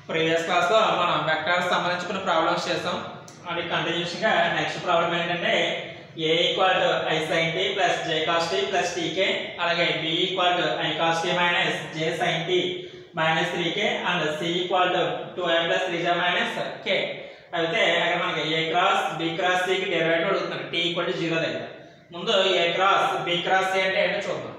previous క్లాస్లో మనం vectors సంబంధించుకున్న problems చేసాం అది కంటిన్యూషన్గా నెక్స్ట్ ప్రాబ్లం ఏంటంటే A equal to I sine tea plus J cos tea plus T K అలాగే B equal to I cos tea minus J sine tea minus three K and C equal to two I plus three J minus K అయితే అక్కడ మనకి ఏ cross B cross సికి derivative అడుగుతున్నారు T equal to zero దగ్గర ముందు A cross B cross C అంటే ఏంటో చూద్దాం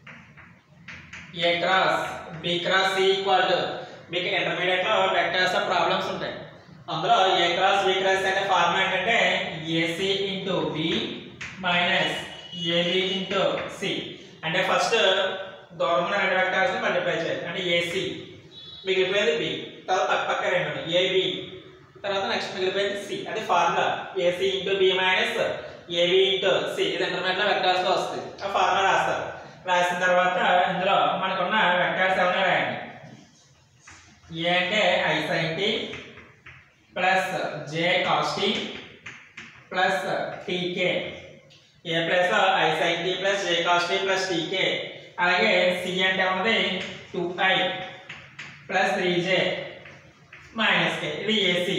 A cross B cross c equal to మీకు ఇంటర్మీడియట్ లో వెక్టర్స్ ప్రాబ్లమ్స్ ఉంటాయి అందులో ఏ క్రాస్ బి క్రాస్ అనే ఫార్ములా ఏంటంటే A C into B minus AB into C అంటే ఫస్ట్ దూరం ఉన్న రెండు వెక్టర్స్ ని మల్టిప్లై చేయాలి అంటే ఏసీ మిగిలిపోయేది బి తర్వాత పక్క పక్క రెండు ఉన్నాయి ఏబి తర్వాత నెక్స్ట్ మిగిలిపోయింది సి అది formula A C into B minus AB into C ఇది ఇంటర్మీడియట్ లో వెక్టర్స్ లో వస్తుంది ఆ ఫార్ములా రాస్తారు రాసిన తర్వాత ఇందులో మనకున్న వెక్టర్స్ ఏమైనా రాయండి ఏ అంటే I sine tea plus J cos tea plus T K A plus I sine tea plus J cos tea plus T K అలాగే సి అంటే ఉన్నది two I plus three J minus K ఇది ఏసీ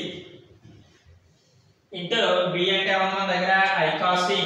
ఇంటూ బి అంటే ఉంది మన దగ్గర I cos tea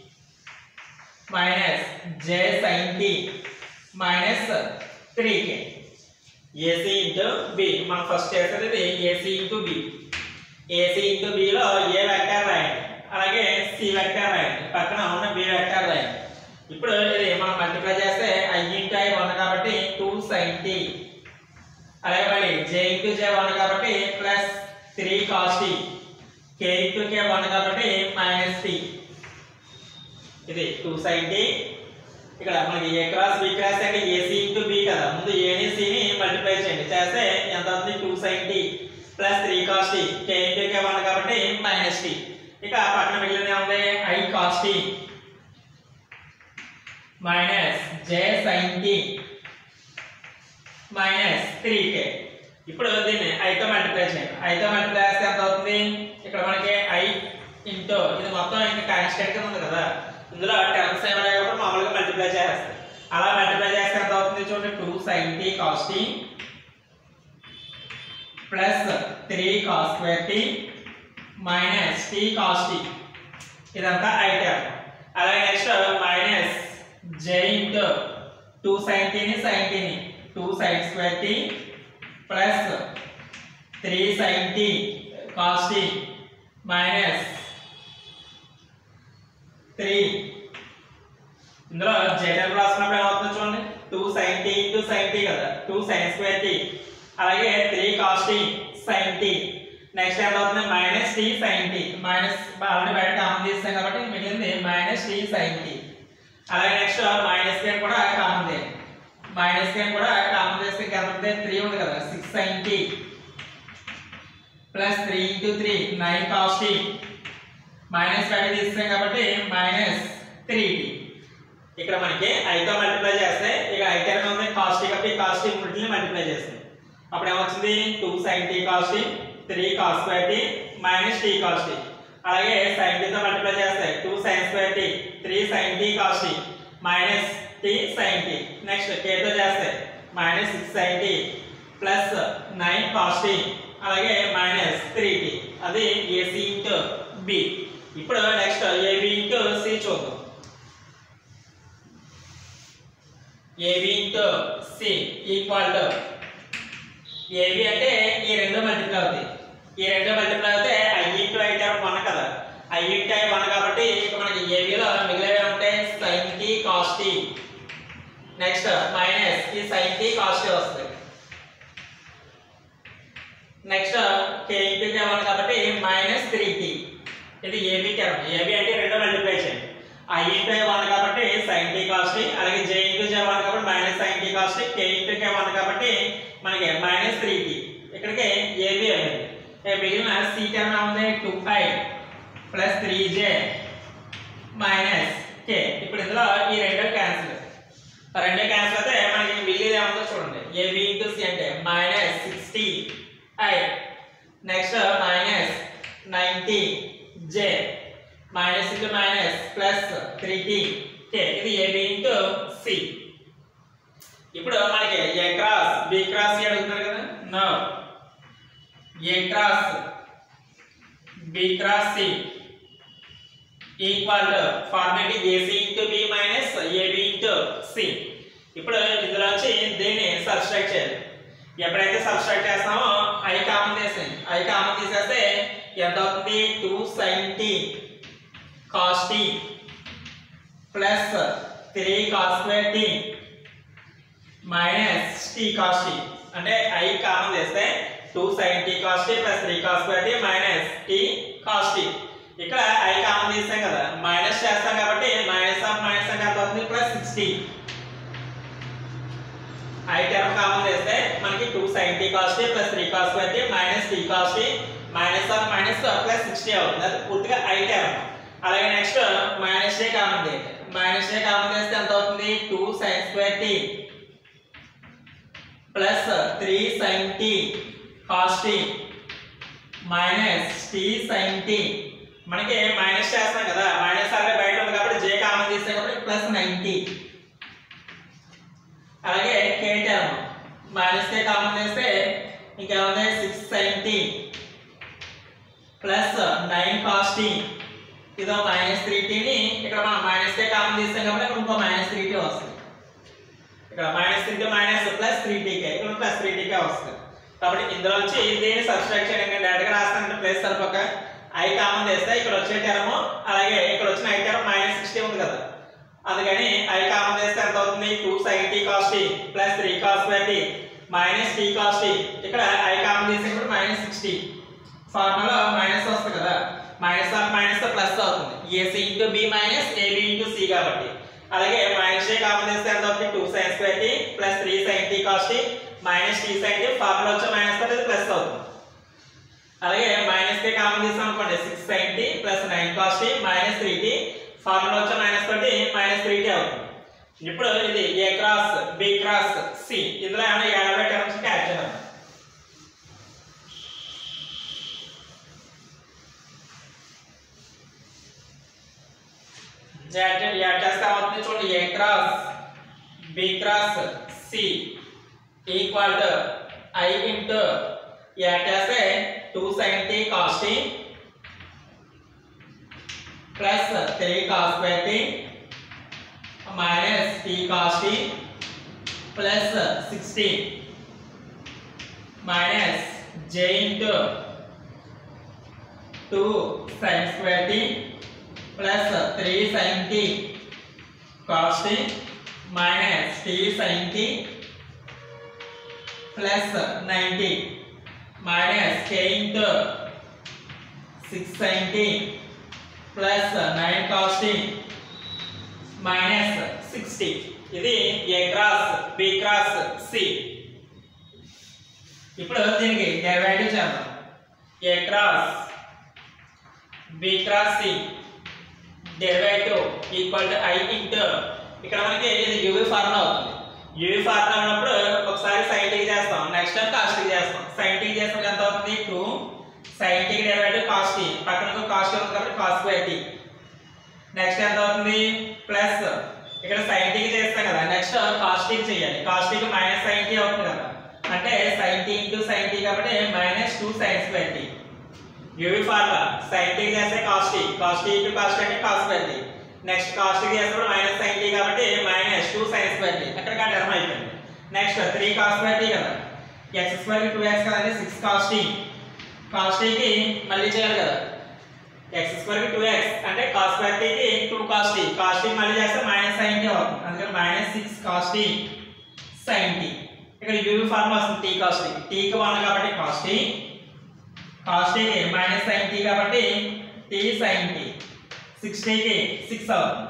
minus J sine tea minus three K A C into B మనం first చేసేది ఇది A C into B A C into బిలో ఏ వెక్టర్ రాయండి అలాగే సి వెక్టర్ రాయండి పక్కన ఉన్న బి వెక్టర్ రాయండి ఇప్పుడు ఇది మనం మల్టిప్లై చేస్తే ఐ ఇంటూ ఐ వన్ కాబట్టి టూ సైన్ టీ అలాగే మళ్ళీ జే ఇంటూ జే వన్ కాబట్టి plus three cos T K into కే వన్ కాబట్టి మైనస్ టీ ఇది టూ సైన్ టీ ఇక్కడ మనకి ఏ క్రాస్ బి క్రాస్ అంటే ఏసీ ఇంటూ బి కదా ముందు ఏని సిని మల్టిప్లై చేయండి చేస్తే ఎంత అవుతుంది two sine tea plus three cos T K into కే వన్ కాబట్టి మైనస్ టీ ఇక పక్కన మిగిలిన ఉంది i cos tea minus J sine tea minus three k ఇప్పుడు దీన్ని ఐతో మల్టిప్లై చేయండి ఐతో మల్టిప్లై చేస్తే ఎంత అవుతుంది ఇక్కడ మనకి ఐ ఇంటూ ఇది మొత్తం ఇంకా కాన్స్టెంట్ కింద ఉంది కదా ఇందులో టర్మ్స్ ఏమైనా కాబట్టి మామూలుగా మల్టిప్లై చేస్తాయి అలా మల్టిప్లై చేస్తే ఎంత అవుతుంది చూడండి two sine t cos tea plus three cos square t minus t cos t ఇదంతా ఐ టర్మ్ అలాగే next minus j into two sine టీని సైన్ టీని two sine square t plus three sine t cos tea minus three ఇందులో జేటర్ రాసుకున్నప్పుడు ఏమవుతుంది చూడండి two sine t into sine t కదా టూ సైన్ స్క్వేర్ టీ అలాగే three cos t sine t next ఎంత అవుతుంది minus t sine tea minus already బయట కామన్ తీస్తాం కాబట్టి మిగిలింది మైనస్ టీ సైన్ టీ అలాగే నెక్స్ట్ మైనస్ కే కూడా కామన్ చేయండి మైనస్ కే కూడా కామన్ చేస్తే ఇంకా ఎంత ఉంటుంది త్రీ ఉంది కదా six sine tea plus three into three nine cos tea minus value తీస్తాం కాబట్టి మైనస్ త్రీ టీ ఇక్కడ మనకి ఐతో మల్టిప్లై చేస్తే ఇక ఐ టర్మ్ ఉంది కాస్ట్ కాబట్టి కాస్ట్ మూడింటిని మల్టిప్లై చేస్తాం అప్పుడు ఏమొచ్చింది two sine t cos three cos square t minus t cos అలాగే సైన్ టీతో మల్టిప్లై చేస్తే two sine square t three sine t cos minus t sine t next కేతో చేస్తే minus six sine tea plus nine cos t అలాగే minus three t అది ac into b ఇప్పుడు next ab into c చూద్దాం ab into C equal to ab అంటే ఈ రెండు multiply అవుతాయి ఈ రెండు మల్టిప్లై అవుతే i into i term one కదా ఐ ఇంటూ ఐ వన్ కాబట్టి ఇక మనకి ఏబిలో మిగిలినవి ఉంటాయి sine t cos t next minus ఈ సైన్ టీ కాస్ టీ వస్తుంది నెక్స్ట్ కే ఇంటూ కే వన్ కాబట్టి మైనస్ త్రీ టీ ఇది ఏబి టర్మ్ ఏబి అంటే రెండు మల్టిప్లై చేయండి ఐ ఇంటూ ఐ వన్ కాబట్టి సైన్ టీ కాస్ట్ అలాగే జే ఇంటూ జే వన్ కాబట్టి minus sine t cos k into కే one కాబట్టి మనకి మైనస్ త్రీ టీ ఇక్కడికి ఏబి అయింది మిగిలిన సి టర్మ్ ఉంది two I plus three J minus k ఇప్పుడు ఇందులో ఈ రెండు క్యాన్సిల్ రెండు క్యాన్సిల్ అయితే మనకి మిగిలిది ఏముందో చూడండి ఏబి ఇంటూ సి అంటే minus sixty i next minus ninety j minus into minus plus three t k ఇది ఏబి ఇంటూ సి ఇప్పుడు మనకి ఏ క్రాస్ బి క్రాస్ సి అడుగుతున్నారు కదా no a cross B cross c equal to format ac into B minus AB into c ఇప్పుడు ఇందులో వచ్చి దీన్ని subtract చేయాలి ఎప్పుడైతే సబ్స్ట్రాక్ట్ చేస్తామో ఐ కామన్ తీసేయండి ఐ కామన్ తీసేస్తే ఎంత అవుతుంది two sine t cos tea plus three cos square t minus t cos t అంటే ఐ కామన్ చేస్తే two sine t cos tea plus three cos square t minus t cos t ఇక్కడ i common తీస్తాం కదా minus చేస్తాం కాబట్టి minus of minus అంటే ఎంత అవుతుంది plus sixty i term common చేస్తే మనకి two sine t cos tea plus three cos square t minus t cos tea minus of minus plus sixty అవుతుంది అది పూర్తిగా ఐ టర్మ్ అలాగే నెక్స్ట్ మైనస్ ఏ కామన్ చేయండి మైనస్ ఏ కామన్ చేస్తే ఎంత అవుతుంది two sine square t plus three sine t cos tea minus t sine t మనకి minus చేస్తాం కదా మైనస్ ఆల్రెడీ బయట ఉంది కాబట్టి జే కామన్ తీస్తే కాబట్టి ప్లస్ నైంటీ అలాగే k term minus k common చేస్తే ఇంకేముంది six sine tea plus nine cos t ఇదో మైనస్ త్రీ టీని ఇక్కడ మనం మైనస్ కే కామన్ తీస్తాం కాబట్టి ఇక్కడ ఇంకో మైనస్ త్రీ టీ వస్తుంది ఇక్కడ minus three t minus plus three t k ఇక్కడ ప్లస్ త్రీ టీకే వస్తుంది కాబట్టి ఇందులో వచ్చి దీన్ని సబ్స్ట్రాక్ట్ చేయడం నేను డైరెక్ట్గా రాస్తానంటే ప్లేస్ సరిపోక ఐ కామన్ చేస్తే ఇక్కడ వచ్చే టర్మ్ అలాగే ఇక్కడ వచ్చిన ఐ టర్మ్ మైనస్ సిక్స్టీ ఉంది కదా అందుకని ఐ కామన్ చేస్తే ఎంత అవుతుంది two sine t cos tea plus three cos square t minus t cos t ఇక్కడ ఐ కామన్ చేసినప్పుడు మైనస్ సిక్స్టీ ఫార్ములా మైనస్ వస్తుంది కదా మైనస్ ఆఫ్ మైనస్ ప్లస్ అవుతుంది ac into B minus AB into c కాబట్టి అలాగే minus a common చేస్తే ఎంత అవుతుంది two sine square t plus three sine t cos tea minus t sine t formula వచ్చే minus తోటి ప్లస్ అవుతుంది అలాగే మైనస్ కే కామన్ తీసాం అనుకోండి six sine tea plus nine cos tea minus three t formula వచ్చే minus తోటి minus three t అవుతుంది ఇప్పుడు ఇది a cross B cross c ఇందులో ఏమైనా యాభై టర్మ్స్ యాడ్ చేద్దాం యాడ్ చే- యాడ్ చేస్తే అవుతుంది చూడండి a cross B cross c equal to i into add చేస్తే two sine t cos tea plus three cos square t minus t cos tea plus sixty minus j into two sine square t plus three sine t cos tea minus t sine tea plus ninety minus k into six sine tea plus nine cos tea minus sixty ఇది a cross B cross c ఇప్పుడు దీనికి derivative చేద్దాం a cross B cross c derivative equal to i into ఇక్కడ మనకి ఇది uv formula అవుతుంది uv formula ఉన్నప్పుడు ఒకసారి సైన్ టీ చేస్తాం నెక్స్ట్ టైం కాస్ట్ టీ చేస్తాం సైన్ టీ చేసినప్పుడు ఎంత అవుతుంది two sine t derivative cos t పక్కన కాస్ట్ ఉంది కాబట్టి కాస్ట్ స్క్వేర్ టీ నెక్స్ట్ ఎంత అవుతుంది ప్లస్ ఇక్కడ సైన్ టీ చేస్తాం కదా నెక్స్ట్ కాస్ట్ టీ చేయాలి కాస్ట్ టీకి మైనస్ సైన్ టీ అవుతుంది కదా అంటే sine t into sine t కాబట్టి minus two sine square t uv formula sine t చేస్తే cos t cos t into cos అంటే cos square t next cos t చేసినప్పుడు minus sine t కాబట్టి minus two sine square t అక్కడ term అయిపోయింది next three cos square t కదా x square two x కదండి six cost t cos టీకి మళ్ళీ చేయాలి కదా ఎక్స్ స్క్వేర్ కి టూ ఎక్స్ అంటే కాస్ స్క్వేర్ టీకి two cos t cos t మళ్ళీ చేస్తే మైనస్ సైన్ టీ అవుతుంది అందుకని minus six cos t sine tea ఇక్కడ యూవి ఫార్ములా వస్తుంది టీ కాస్ టీ టీకి వన్ కాబట్టి కాస్ టీ కాస్ టీకి మైనస్ సైన్ టీ కాబట్టి టీ సైన్ టీ సిక్స్ టీకి సిక్స్ అవుతుంది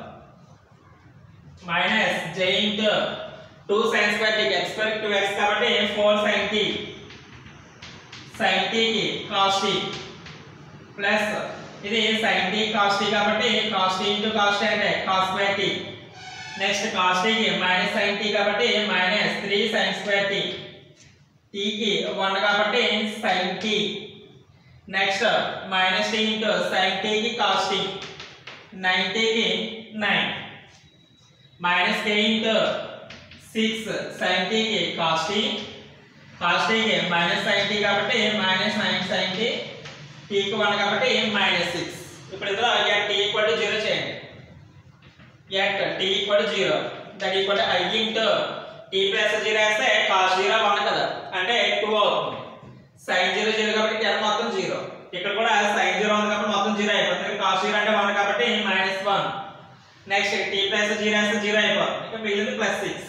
minus j into two sine square టీకి ఎక్స్ స్క్వేర్ టూ ఎక్స్ కాబట్టి ఫోర్ సైన్ టీ సైన్ టీకి కాస్ టీ ప్లస్ ఇది సైన్ టీ కాస్ టీ కాబట్టి cos t into cos t అంటే cos square t next cos టీకి minus sine t కాబట్టి minus three sine square t టీకి one కాబట్టి sine t next minus t into sine టీకి cos t nine టీకి nine minus k into six sine టీకి cos t cos టీకి minus sine t కాబట్టి minus nine sine tea టీకి one కాబట్టి minus six ఇప్పుడు ఇందులో at t equal to zero చేయండి at t equal to zero that equal to i into t plus zero వేస్తే cos zero one కదా అంటే two అవుతుంది సైన్ జీరో జీరో కాబట్టి టెన్ మొత్తం జీరో ఇక్కడ కూడా సైన్ జీరో ఉంది కాబట్టి మొత్తం జీరో అయిపోతుంది కాస్ట్ జీరో అంటే వన్ కాబట్టి minus one next t plus zero వేస్తే జీరో అయిపోతుంది ఇక మిగిలింది ప్లస్ సిక్స్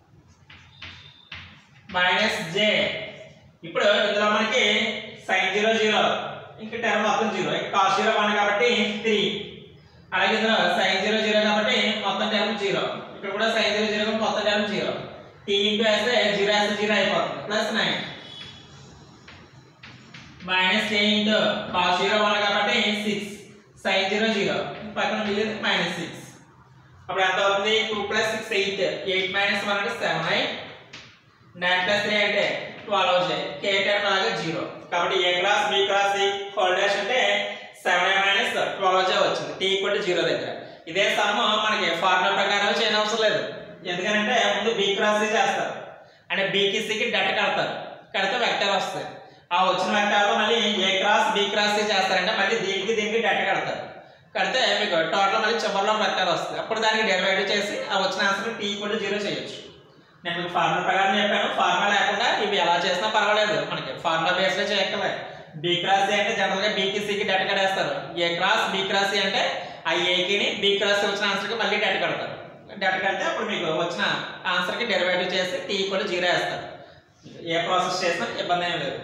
మైనస్ జే ఇప్పుడు ఇందులో మనకి సైన్ జీరో జీరో ఇంకా టెన్ మొత్తం జీరో ఇక కాస్ట్ జీరో వన్ కాబట్టి త్రీ అలాగే ఇందులో సైన్ జీరో జీరో కాబట్టి మొత్తం టర్మ్ జీరో ఇక్కడ కూడా సైన్ జీరో జీరో కాబట్టి మొత్తం టర్మ్ జీరో టీ ఇంటూ వేస్తే జీరో వేస్తే జీరో అయిపోతుంది plus nine minus k into cos zero one కాబట్టి సిక్స్ సైన్ జీరో జీరో పక్కన మిగిలింది మైనస్ సిక్స్ అప్పుడు ఎంత అవుతుంది two plus six eight eight minus one అంటే seven eight nine plus three అంటే ట్వెల్వ్ వచ్చాయి కే టెన్ అలాగే జీరో కాబట్టి a cross b cross c whole dash అంటే సెవెన్ మైనస్ ట్వెల్వ్ వచ్చే వచ్చింది టీ ఈక్వల్ టు జీరో దగ్గర ఇదే సమ్ మనకి ఫార్ములా ప్రకారం చేయని అవసరం లేదు ఎందుకంటే ముందు బి క్రాస్ సి చేస్తారు అంటే బీకి సికి డట్ కడతారు కడితే వెక్టర్ వస్తాయి ఆ వచ్చిన వెక్టర్లో మళ్ళీ a cross B cross c చేస్తారంటే మళ్ళీ దీనికి దీనికి డట్ కడతారు కడితే మీకు టోటల్ మళ్ళీ చివరిలో వెక్టర్ వస్తుంది అప్పుడు దానికి డెరివేటివ్ చేసి ఆ వచ్చిన answer t equal to zero చేయొచ్చు నేను మీకు ఫార్ములా ప్రకారం చెప్పాను ఫార్ములా లేకుండా ఇవి ఎలా చేసినా పర్వాలేదు మనకి ఫార్ములా బేస్లో చేయక్కలే బి క్రాస్ సి అంటే జనరల్గా బీకి సికి డట్ కడేస్తారు a cross B cross C అంటే ఆ ఏకిని బి క్రాస్ వచ్చిన ఆన్సర్కి మళ్ళీ డట్ కడతారు డట్ కడితే అప్పుడు మీకు వచ్చిన ఆన్సర్కి డెరివేటివ్ చేసి టీ ఈక్వల్ జీరో వేస్తారు ఏ ప్రాసెస్ చేసినా ఇబ్బంది ఏం లేదు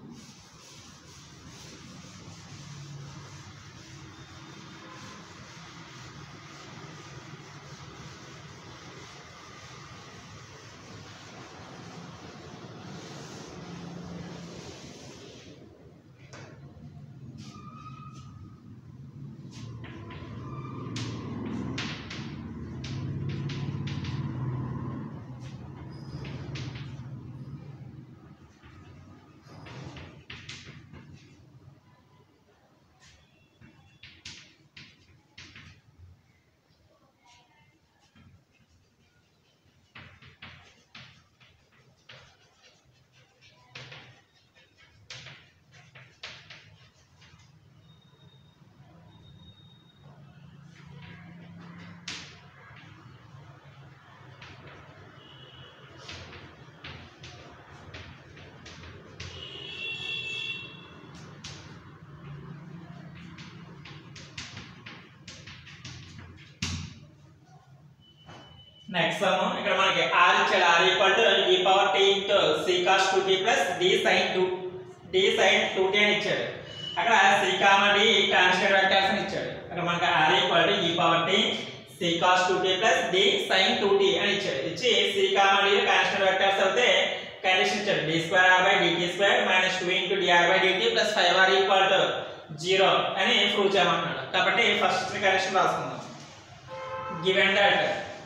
నెక్స్ట్ సమ్ ఇక్కడ మనకి r ఇచ్చాడు r equal to e power t into c cos 2t plus d sin 2 d sin 2t అని ఇచ్చాడు అక్కడ c comma d constant vectors అని ఇచ్చాడు అక్కడ మనకి r equal to e power t c cos 2t plus d sin 2t అని ఇచ్చాడు ఇచ్చి c కామా d కాన్స్టెంట్ వెక్టర్స్ అయితే కండిషన్ ఇచ్చాడు d square r by dt square minus 2 into dr బై dt plus 5r equal to 0 అని prove చేయమన్నాడు కాబట్టి ఫస్ట్ కండిషన్ రాసుకుందాం given that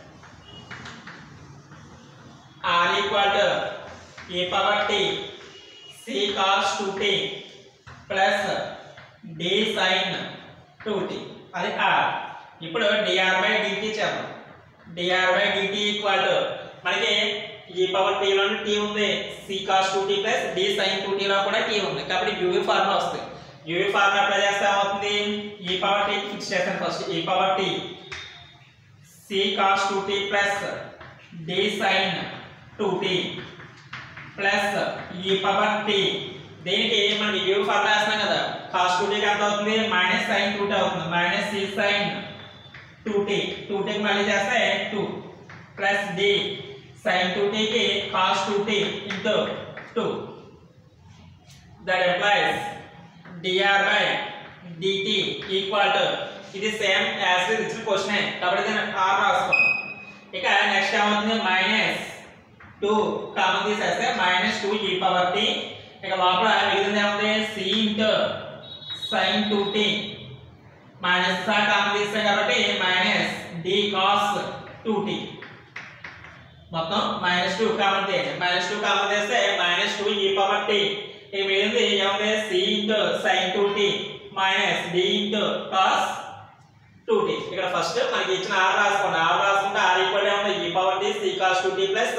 r equal to e power t c cos 2t plus d sin 2t అది r ఇప్పుడు dr by dt చేద్దాం dr by dt equal to మనకి e power t లో t ఉంది c cos 2t plus d sin 2t లో కూడా t ఉంది కాబట్టి uv ఫార్ములా వస్తుంది uv ఫార్ములా అప్లై చేస్తే ఏమవుతుంది e పవర్ t ఫిక్స్ చేస్తాను first e power t c cos 2t plus d sin 2t plus e power t దీనికి మనకి u ఫార్ములా వేస్తున్నాం కదా cos 2t కి ఎంత అవుతుంది మైనస్ sin 2t అవుతుంది minus c sin 2t 2t కి మళ్ళీ చేస్తే 2 ప్లస్ d sin 2t కి cos 2t into 2 that implies dr బై dt ఈక్వల్ టు ఇది సేమ్ యాజ్ ఇచ్చిన క్వశ్చన్ కాబట్టి దీన్ని r రాసుకోండి ఇక నెక్స్ట్ ఏమవుతుంది మైనస్ టూ కామన్ తీసేస్తే minus two e power t ఇక లోపల మిగిలింది ఏముంది c into sine two t minus common తీస్తే కాబట్టి minus d cos two t మొత్తం మైనస్ టూ కామన్ తీయండి మైనస్ టూ కామన్ తీస్తే minus two e power t ఇక మిగిలింది ఏముంది c into sine two t minus d into cos two t ఇక్కడ first మనకి ఇచ్చిన ఆర్ రాసుకోండి ఆర్ రాసుకుంటే ఆర్ ఈక్వల్ ఏముంది e power t c cos two t plus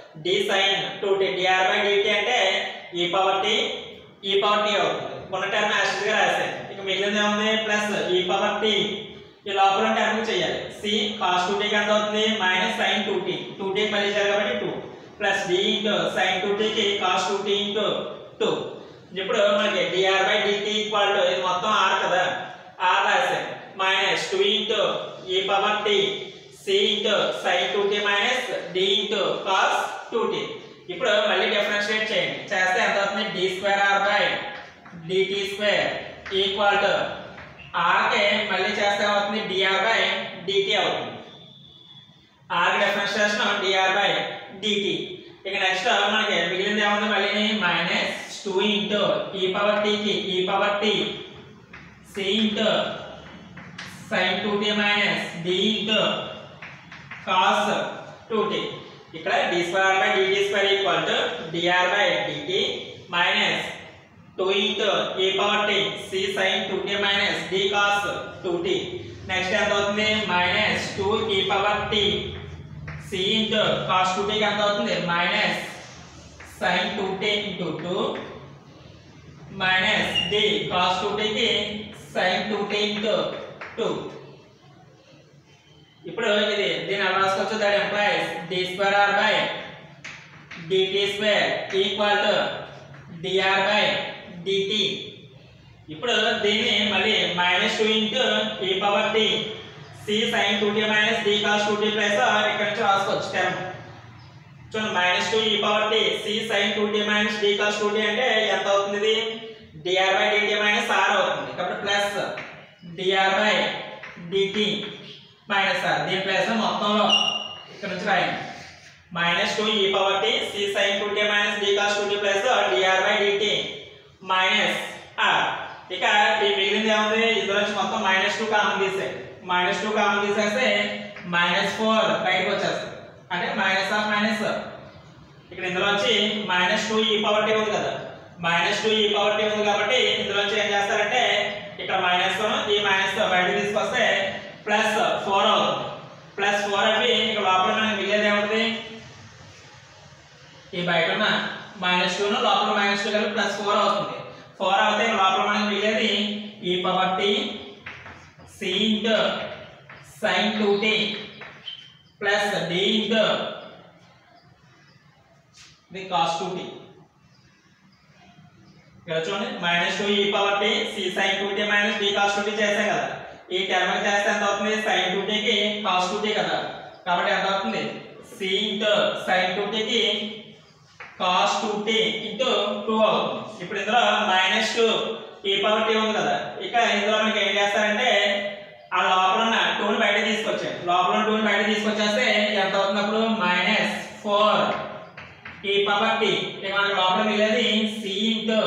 d sine two t dr by dt అంటే e power t e power t అవుతుంది ఉన్న term యాక్చువల్గా రాశాను ఇక మిగిలింది ఏముంది ప్లస్ ఈ పవర్ టీ ఈ లోపల టర్మ్ చేయాలి సి కాస్ టూ టీకి ఎంత అవుతుంది minus sine two t two టీకి మళ్ళీ చేయాలి కాబట్టి two plus d into sine two టీకి cos two t into two ఇప్పుడు మనకి dr by dt equal to ఇది మొత్తం ఆర్ కదా ఆర్ రాశాను minus two into e power t c into sine two t minus d into cos two t ఇప్పుడు మళ్ళీ differentiate చేయండి చేస్తే ఎంత అవుతుంది d square r by dt square equal to RK మళ్ళీ చేస్తే ఏమవుతుంది డిఆర్ బై డిటి అవుతుంది r differentiation dr by dt ఇక నెక్స్ట్ మనకి మిగిలింది ఏముంది మళ్ళీ minus two into e power టీకి e power t c into sine two t minus d into cos two t ఇక్కడ d square by dt square equal to dr by dt minus two into e power t c sine two t minus d cos two t next ఎంత అవుతుంది minus two e power t c into cos two టీకి ఎంత అవుతుంది minus sine two t into two minus d cos two టీకి sine two t into two ఇప్పుడు ఇది దీని ఎలా రాసుకోవచ్చు that implies d square r by dt square equal to dr by dt ఇప్పుడు దీన్ని మళ్ళీ minus two into e power t c sine two t minus d cos two t plus ఇక్కడ నుంచి రాసుకోవచ్చు టర్మ్ చూడండి minus two e power t c sine two t minus d cos two t అంటే ఎంత అవుతుంది ఇది dr by dt minus r అవుతుంది కాబట్టి plus dr by dt minus r దీని ప్లస్ మొత్తంలో ఇక్కడ నుంచి రాయండి minus two e power t c sine two t minus d cos two t plus dr by dt minus r ఇక ఈ మిగిలింది ఏముంది ఇందులో నుంచి మొత్తం మైనస్ టూ కామన్ తీసే మైనస్ టూ కామన్ తీసేస్తే మైనస్ ఫోర్ బయటకు వచ్చేస్తుంది అంటే మైనస్ ఆఫ్ మైనస్ ఇక్కడ ఇందులోంచి minus two e power t ఉంది కదా minus two e power t ఉంది కాబట్టి ఇందులోంచి ఏం చేస్తారంటే ఇక్కడ మైనస్ ఈ మైనస్ బయట తీసుకొస్తే ప్లస్ ఫోర్ అవుతుంది ప్లస్ ఫోర్ అంటే ఇక్కడ లోపల మనకి మిగిలేది ఏముంటుంది ఈ బయట ఉన్న మైనస్ టూ లోపల మైనస్ టూ కలిపి ప్లస్ ఫోర్ అవుతుంది ఫోర్ అవుతే లోపల మనకి మిగిలేది e power t c into sine two t plus d into the cos two t ఇక్కడ చూడండి minus two e power t c sine two t minus d cos two t చేసాం కదా ఈ టర్మ్ చేస్తే ఎంత అవుతుంది సైన్ టూ టీకి cos two t కదా కాబట్టి ఎంత అవుతుంది సి ఇంటూ సైన్ టూ టీకి cos two t into two అవుతుంది ఇప్పుడు ఇందులో minus two e power t ఉంది కదా ఇక ఇందులో మనకి ఏం చేస్తారంటే ఆ లోపల ఉన్న టూని బయట తీసుకొచ్చాయి లోపల ఉన్న టూని బయట తీసుకొచ్చేస్తే ఎంత అవుతుంది అప్పుడు minus four e power t ఇక మనకి లోపల మిగిలేది c into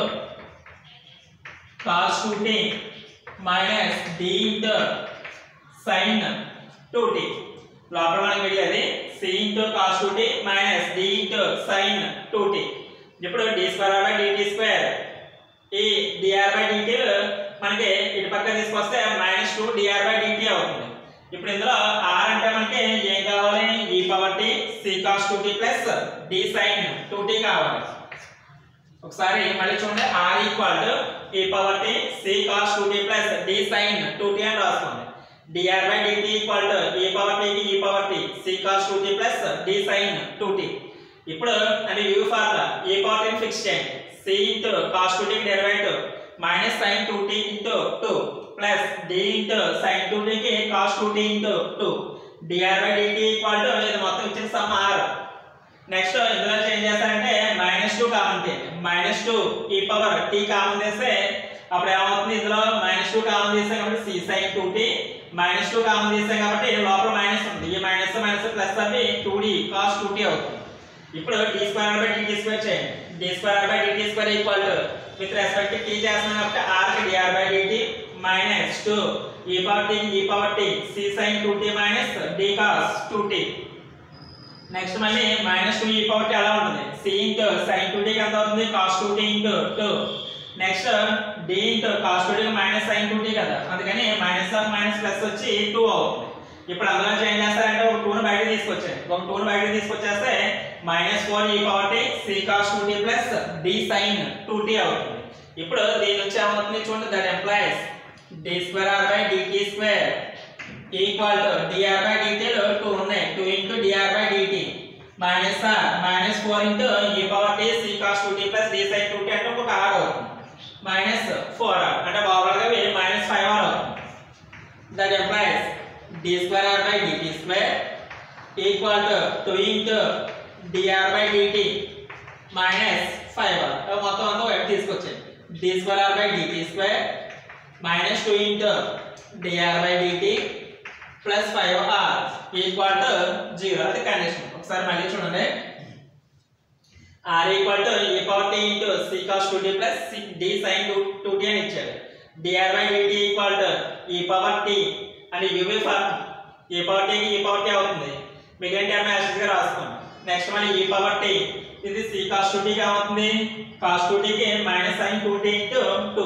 cos two t minus d into sine two t లోపల మనకి మిగిలేది c into cos two t minus d into sine two t ఇప్పుడు d square by dt square ఈ dr by dt మనకి ఇటు పక్క తీసుకొస్తే minus two dr by dt అవుతుంది ఇప్పుడు ఇందులో ఆర్ అంటే మనకి ఏం కావాలి e power t c cos two t plus d sine two t కావాలి ఒకసారి మళ్ళీ చూడండి r equal to e power t c cos two t plus d sine two t అని రాసుకోండి dr by dt equal to e power టీకి e power t c cos two t plus d sine two t ఇప్పుడు అంటే u formula e power టీని fix చేయండి c into cos two టీకి derivative minus sine two t into two plus d into sine two టీకి cos two t into two dr by dt equal to ఇది మొత్తం ఇచ్చిన sum r next ఇందులో change చేస్తారంటే minus two common తీయండి minus two e power t common తీస్తే అప్పుడు ఏమవుతుంది ఇందులో మైనస్ టూ కామన్ తీస్తాం కాబట్టి c sine two t minus two common తీస్తాం కాబట్టి లోపల మైనస్ ఉంది ఈ మైనస్ మైనస్ ప్లస్ అవి two d cos two t అవుతుంది ఇప్పుడు d square by dt square చేయండి d square by dt square equal to with respect t చేస్తున్నాం కాబట్టి ఆర్ కి dr by dt minus two e power t e power t c sine two t minus d cos two t next మళ్ళీ minus two e power t అలా ఉంటుంది c into sine two టీకి ఎంత అవుతుంది cos two t into two next d into cos two టీకి minus sine two t కదా అందుకని minus of minus plus వచ్చి టూ అవుతుంది ఇప్పుడు అందులో ఏం చేస్తారంటే ఒక టూని బయట తీసుకొచ్చాను ఒక టూని బయట తీసుకొచ్చేస్తే minus four e power t c cos two t plus d sine two t అవుతుంది ఇప్పుడు దీని నుంచి ఏమవుతుంది చూడండి that implies d square r by dt square equal to dr by డిటీలో టూ ఉన్నాయి two into dr by dt minus r minus four into e power t c cos two t plus d sine two t అంటే ఒక r అవుతుంది minus four r అంటే ఓవరాల్గా minus five r అవుతుంది that implies d square r by dt square equal to 2 into dr by dt minus 5r అవి మొత్తం అంతా వైపు తీసుకొచ్చాయి d square r by dt square minus 2 into dr by dt plus 5r equal to 0 అది condition ఒకసారి మళ్ళీ చూడండి r equal to e power t into c cos 2t plus c d sin 2, 2t అని ఇచ్చాడు dr by dt equal to e power t అని uv form e power t కి e power t అవుతుంది మిగిలిన term acid గా రాసుకోండి next మళ్ళీ e power t ఇది c cos 2t కి అవుతుంది cos 2t కి మైనస్ sin 2t into 2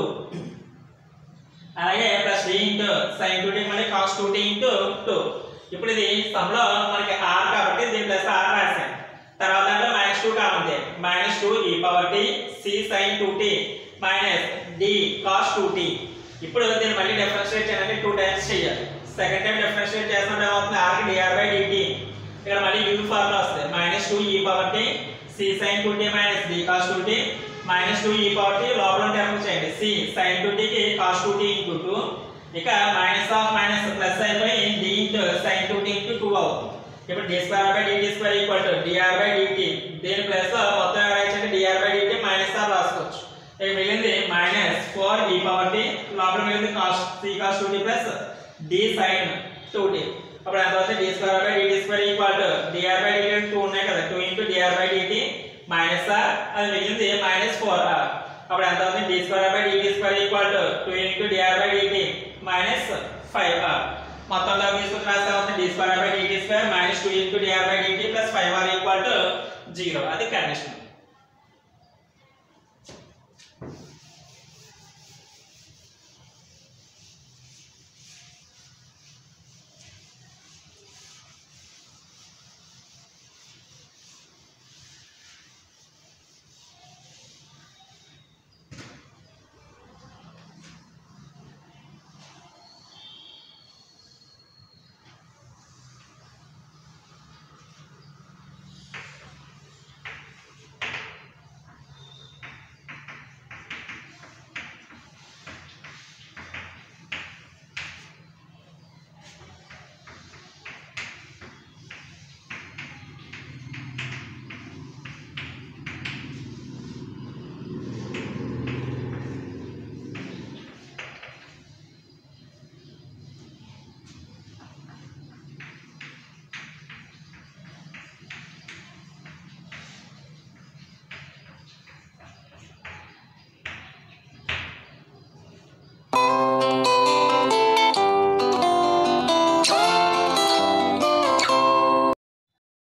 అలాగే plus d into sin 2t మళ్ళీ cos 2t into 2 ఇప్పుడు ఇది సమ్ లో మనకి r కాబట్టి దీని ప్లస్ r రాసాం తర్వాత దాంట్లో మైనస్ టూ కావాలి minus two e power t c sine two t minus d cos two t ఇప్పుడు దీన్ని మళ్ళీ డిఫరెన్షియేట్ చేయాలంటే టూ టైమ్స్ చేయాలి సెకండ్ టైం డిఫరెన్షియేట్ చేస్తుంటే ఏమవుతుంది ఆర్కి డిఆర్ బై డిటి ఇక్కడ మళ్ళీ యూ ఫార్ములా వస్తుంది minus two e power t c sine two t minus d cos two t minus two e power t లోపల టర్మ్ చేయండి సి సైన్ టూ టీకి cos two t into two ఇక minus of minus plus అయిపోయి d into sine two t into two అవుతుంది ఇప్పుడు d square by dt square equal to dr by dt దీని plus మొత్తం రాయించండి dr by dt minus r రాసుకోవచ్చు ఇక మిగిలింది minus four e power t లోపల మిగిలింది cos c cos two t plus d sine two t అప్పుడు ఎంత వస్తుంది d square by dt square equal to dr by DT two ఉన్నాయి కదా two into dr by dt minus r అది మిగిలింది minus four r అప్పుడు ఎంత అవుతుంది d square by dt square equal to two into dr by dt minus five r మొత్తంలో తీసుకుని రాస్తే అవుతుంది d square by dt square minus two into dr by dt plus five r equal to zero అది condition